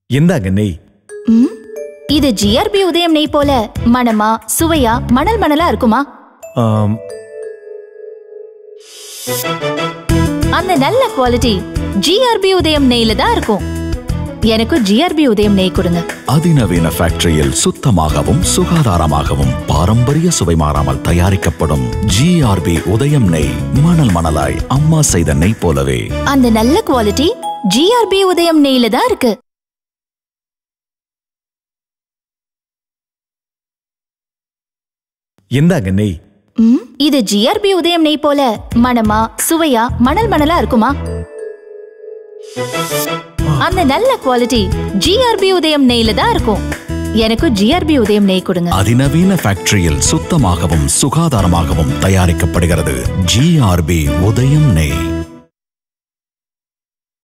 இந்தாங்க நெய் ம், இது ஜிஆர்பி உதயம் நெய் போல மணமா சுவையா மணல் மணலா இருக்குமா ஆம், அந்த நல்ல குவாலிட்டி ஜிஆர்பி உதயம் நெய்ல தான் இருக்கும் எனக்கு ஜிஆர்பி உதயம் நெய் கொடுங்க அதிநவீன ஃபேக்டரியில் சுத்தமாகவும் சுகாதாரமாகவும் பாரம்பரிய சுவை மாறாமல் தயாரிக்கப்படும் ஜிஆர்பி உதயம் நெய் மணல் மணலாய் அம்மா செய்த நெய் போலவே அந்த நல்ல குவாலிட்டி ஜிஆர்பி உதயம் நெய்ல தான் இருக்கு இந்தாங்க நெய் ம், இது ஜிஆர்பி உதயம் நெய் போல மணமா சுவையா மணல் மணலா இருக்குமா அந்த நல்ல குவாலிட்டி ஜிஆர்பி உதயம் நெய்ல தான் இருக்கும் எனக்கு ஜிஆர்பி உதயம் நெய் கொடுங்க அதிநவீன ஃபேக்டரியில் சுத்தமாகவும் சுகாதாரமாகவும் தயாரிக்கப்படுகிறது ஜிஆர்பி உதயம் நெய்